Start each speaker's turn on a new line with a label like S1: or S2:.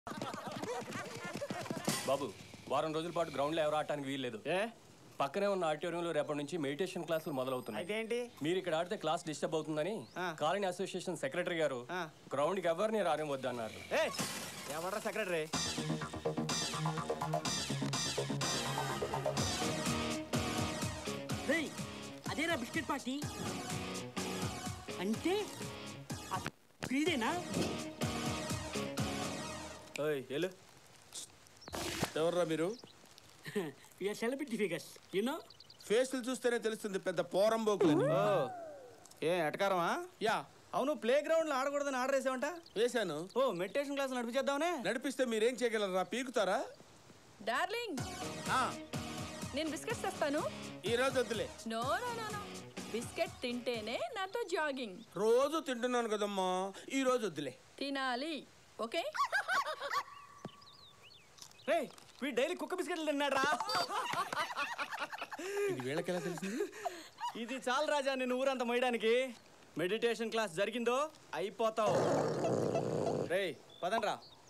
S1: బాబు వారం రోజుల పాటు గ్రౌండ్లో ఎవరు ఆడటానికి వీల్లేదు
S2: ఏ
S1: పక్కనే ఉన్న ఆడిటోరియంలో రేపటి నుంచి మెడిటేషన్ క్లాసులు మొదలవుతున్నాయి
S2: అదేంటి
S1: మీరు ఇక్కడ ఆడితే క్లాస్ డిస్టర్బ్ అవుతుందని
S2: ఆ.
S1: కాలనీ అసోసియేషన్ సెక్రటరీ గారు
S2: ఆ.
S1: గ్రౌండ్కి ఎవరిని రానివద్దన్నారు
S2: ఏ ఎవడ్రా సెక్రటరీ
S3: రేయ్ అదేరా బిస్కెట్ పార్టీ అంటే ఆ ఇదేనా
S2: ఓయ్ ఎలు
S4: ఎవర్రా మీరు
S3: ఇక సెలబ్రిటీ ఫిగర్స్ యూనో
S4: ఫేస్లు చూస్తేనే తెలుస్తుంది పెద్ద పోరం బోకులని
S2: ఓ ఏ ఎటకారమా
S4: యా
S2: అవును ప్లే గ్రౌండ్ లో ఆడకూడదని ఆర్డర్ వేసావంట
S4: వేశాను
S2: ఓ మెడిటేషన్ క్లాస్ నడిపించేద్దామనే
S4: నడిపిస్తే మీరేం చేయగలరా పీకుతారా
S5: డార్లింగ్
S4: ఆ,
S5: నేను బిస్కెట్స్ తెస్తాను
S4: ఈ రోజు వద్దులే
S5: no no no no biscuit తింటేనే నాతో జాగింగ్
S4: రోజు తింటున్నాను కదమ్మా ఈ రోజు వద్దులే
S5: తినాలి ఓకే
S2: రే వీడు డైలీ కుక్క బిస్కెట్లు తిన్నాడ్రా
S4: ఇది వీళ్ళకెలా తెలిసింది
S2: ఇది చాలు రాజా నేను ఊరంతా మోయడానికి మెడిటేషన్ క్లాస్ జరిగిందో అయిపోతావు రే పదండ్రా